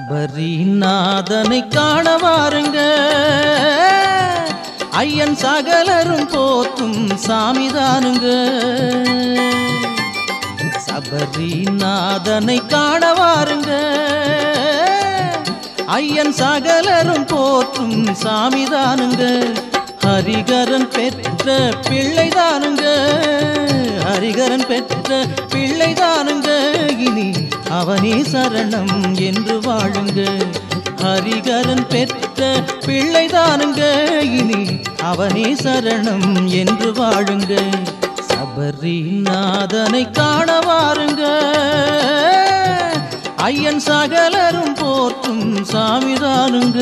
சபரிநாதனை காண வாருங்க ஐயன் சகலரும் போற்றும் சாமிதானுங்க சபரிநாதனை காண வாருங்க ஐயன் சகலரும் போற்றும் சாமிதானுங்க ஹரிகரன் பெற்ற பிள்ளைதானுங்க ஹரிகரன் பெற்ற பிள்ளைதானுங்க இனி அவனே சரணம் என்று வாழுங்க ஹரிகரன் பெற்ற பிள்ளைதானுங்க இனி அவனே சரணம் என்று வாழுங்க சபரிநாதனை காண வாருங்க ஐயன் சகலரும் போற்றும் சாமிதானுங்க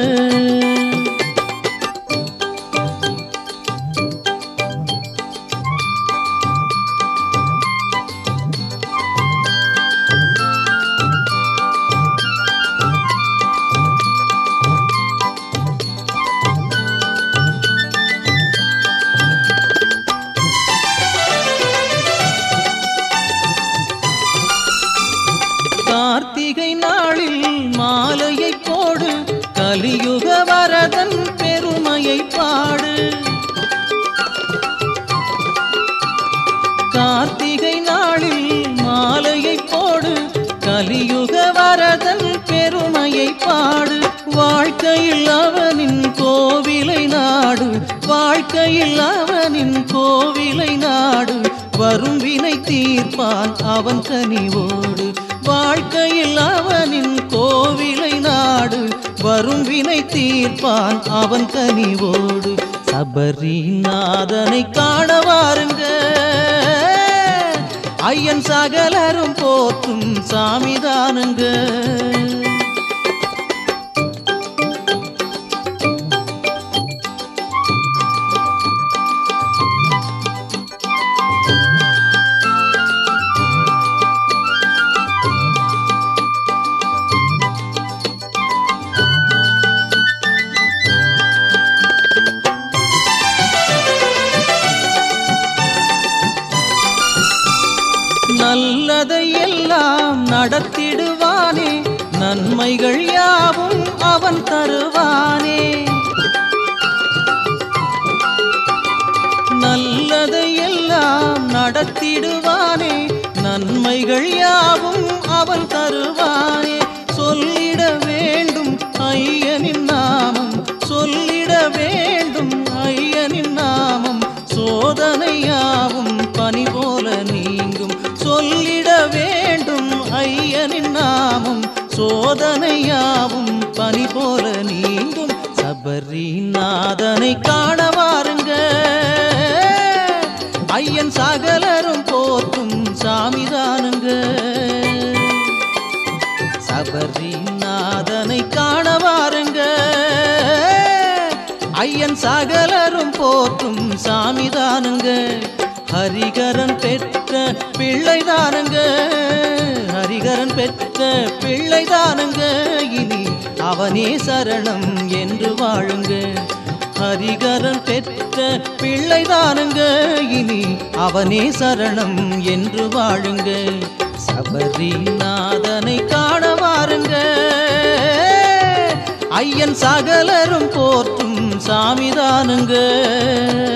கார்த்திகை நாளில் மாலையை போடு கலியுக வரதன் பெருமையை பாடு கார்த்திகை நாளில் மாலையை போடு கலியுக வரதன் பெருமையை பாடு வாழ்க்கையில் அவனின் கோவிலை நாடு வாழ்க்கையில் அவனின் கோவிலை நாடு வரும் வினை தீர்ப்பான் அவன் கனிவோடு வாழ்க்கையில் அவனின் கோவிலை நாடு வரும் வினை தீர்ப்பான் அவன் கனிவோடு சபரிநாதனை காண வாருங்க ஐயன் சகலரும் போற்றும் சாமிதானுங்க நல்லதை எல்லாம் நடத்திடுவானே நன்மைகள் யாவும் அவன் தருவானே நல்லதை எல்லாம் நடத்திடுவானே நன்மைகள் யாவும் அவன் தருவானே சொல்லிட வேண்டும் ஐயனின் நாமம் சொல்லிட வேண்டும் ஐயனின் நாமம் சோதனையாவும் பனி போல நீங்கும் சொல்லிட வேண்டும் ஐயனின் நாமம் சோதனையாவும் பனி போல நீங்கும் சபரிநாதனை காண வாருங்க ஐயன் சகலரும் போற்றும் சாமிதானுங்க சபரிநாதனை காண வாருங்க ஐயன் சகலரும் போற்றும் சாமிதானுங்க ஹரிகரன் பெற்ற பிள்ளைதானுங்க ஹரிகரன் பெற்ற பிள்ளைதானுங்க இனி அவனே சரணம் என்று வாழுங்க ஹரிகரன் பெற்ற பிள்ளைதானுங்க இனி அவனே சரணம் என்று வாழுங்க சபரிநாதனை காண வாருங்க ஐயன் சகலரும் போற்றும் சாமிதானுங்க